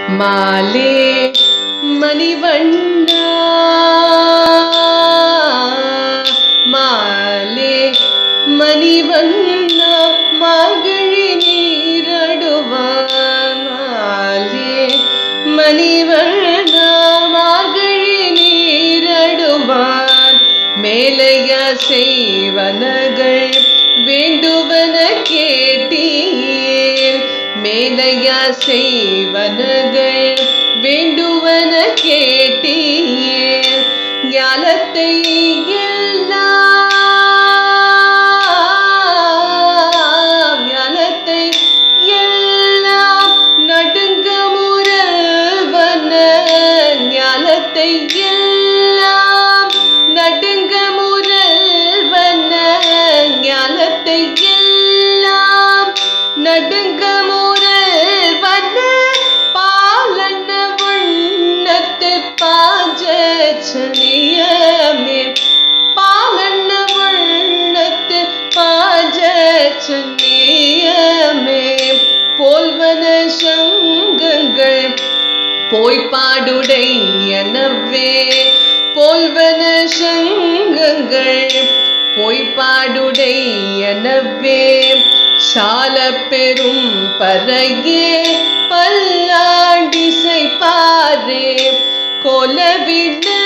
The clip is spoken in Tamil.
மாலே மணிவண்ணா மாலே மணிவண்ணா மார்கழி நீரடுவான் மாலே மணிவண்ணா மார்கழி நீரடுவான் மேலைய செய்வனகள் வேண்டுவன கேட்டீர் மேலைய செய்வனகள் வேண்டுவன கேட்டீர் ஞானத்தை எல்லாம் ஞானத்தை எல்லாம் நடுங்க முரல்வன ஞானத்தை எல்லாம் நடுங்க முரல்வன ஞானத்தை எல்லாம் நடுங்க முரல்வன பாலன வண்ணத்து பாஜனியமே பாலன வண்ணத்து பாஜனியமே போல்வன சங்கங்கள் போய்ப்பாடுடை எனவே போல்வன சங்கங்கள் பொய்ப்பாடுடை எனவே சால பெரும் பறையே பல்லாண்டிசை பாரே கொலவிட